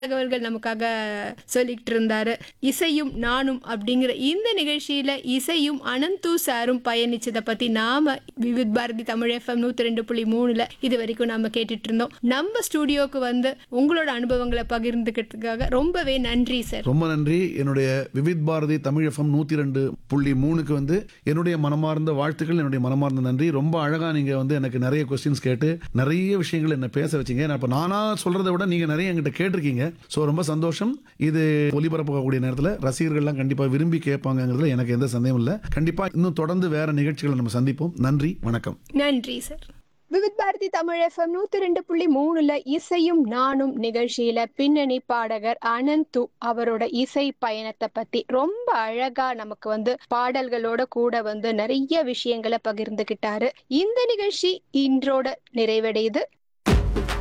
தகவல்கள் நமக்காக சொல்லிக்கிட்டு இருந்தாரு இசையும் நானும் அப்படிங்கிற இந்த நிகழ்ச்சியில இசையும் அனந்து சாரும் பயணிச்சதை பத்தி நாம விவித் பாரதி தமிழ் எஃப்எம் நூத்தி ரெண்டு புள்ளி மூணுல இது வரைக்கும் நாம கேட்டுட்டு இருந்தோம் நம்ம ஸ்டுடியோக்கு வந்து உங்களோட அனுபவங்களை பகிர்ந்துக்கிறதுக்காக ரொம்பவே நன்றி சார் ரொம்ப நன்றி என்னுடைய விவித் பாரதி தமிழ் எஃப்எம் நூற்றி ரெண்டு புள்ளி மூணுக்கு வந்து என்னுடைய மனமார்ந்த வாழ்த்துக்கள் என்னுடைய மனமார்ந்த நன்றி ரொம்ப அழகாக நீங்கள் வந்து எனக்கு நிறைய கொஸ்டின்ஸ் கேட்டு நிறைய விஷயங்கள் என்ன பேச வச்சீங்க நான் இப்போ நானாக சொல்கிறத விட நீங்கள் நிறைய என்கிட்ட கேட்டிருக்கீங்க ஸோ ரொம்ப சந்தோஷம் இது ஒலிபரப்பக்கூடிய நேரத்தில் ரசிகர்கள்லாம் கண்டிப்பாக விரும்பி கேட்பாங்கங்கிறதுல எனக்கு எந்த சந்தேகம் இல்லை கண்டிப்பாக இன்னும் தொடர்ந்து வேற நிகழ்ச்சிகளை நம்ம சந்திப்போம் நன்றி வணக்கம் நன்றி சார் விவித் பாரதி தமிழ் எஃப்எம் நூத்தி ரெண்டு புள்ளி மூணுல இசையும் நானும் நிகழ்ச்சியில பின்னணி பாடகர் அனந்து அவரோட இசை பயணத்தை பத்தி ரொம்ப அழகா நமக்கு வந்து பாடல்களோட கூட வந்து நிறைய விஷயங்களை பகிர்ந்துகிட்டாரு இந்த நிகழ்ச்சி இன்றோட நிறைவடையுது